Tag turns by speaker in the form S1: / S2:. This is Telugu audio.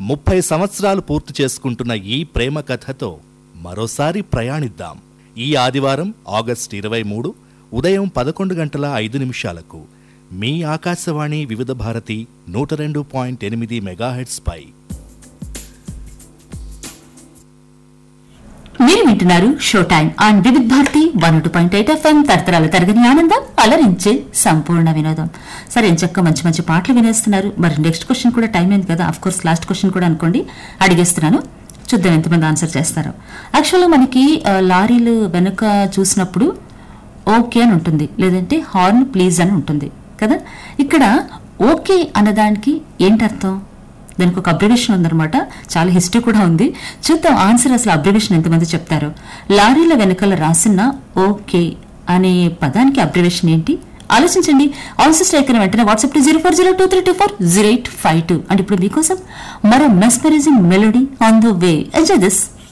S1: ముప్పై సంవత్సరాలు పూర్తి చేసుకుంటున్న ఈ ప్రేమ కథతో మరోసారి ప్రయాణిద్దాం ఈ ఆదివారం ఆగస్టు ఇరవై మూడు ఉదయం పదకొండు గంటల ఐదు నిమిషాలకు మీ ఆకాశవాణి వివిధ భారతి నూట రెండు పాయింట్ ఎనిమిది మెగాహెట్స్ పై
S2: మీరు వింటున్నారు show time on Vividh Bharati one two point eight FM తరతరాల తరగని ఆనందం అలరించే సంపూర్ణ వినోదం సరే చక్క మంచి మంచి పాటలు వినేస్తున్నారు మరి నెక్స్ట్ క్వశ్చన్ కూడా టైం అయింది కదా అఫ్ కోర్స్ లాస్ట్ క్వశ్చన్ కూడా అనుకోండి అడిగేస్తున్నాను చూద్దాం ఎంతమంది ఆన్సర్ చేస్తారో యాక్చువల్గా మనకి ఆ, లారీలు వెనుక చూసినప్పుడు ఓకే అని ఉంటుంది లేదంటే హార్న్ ప్లీజ్ అని ఉంటుంది కదా ఇక్కడ ఓకే అన్నదానికి ఏంటి అర్థం దానికి ఒక అబ్రివేషన్ ఉందన్నమాట చాలా హిస్టరీ కూడా ఉంది చూద్దాం ఆన్సర్ అసలు అబ్రివేషన్ ఎంతమంది చెప్తారు లారీల వెనకాల రాసిన ఓకే అనే పదానికి అబ్రివేషన్ ఏంటి ఆలోచించండి ఆన్సర్ స్ట్రైక్ అయిన వెంటనే WhatsApp to zero four zero two three two four zero eight five two and ఇప్పుడు మీకోసం మరో mesmerising melody on the way enjoy this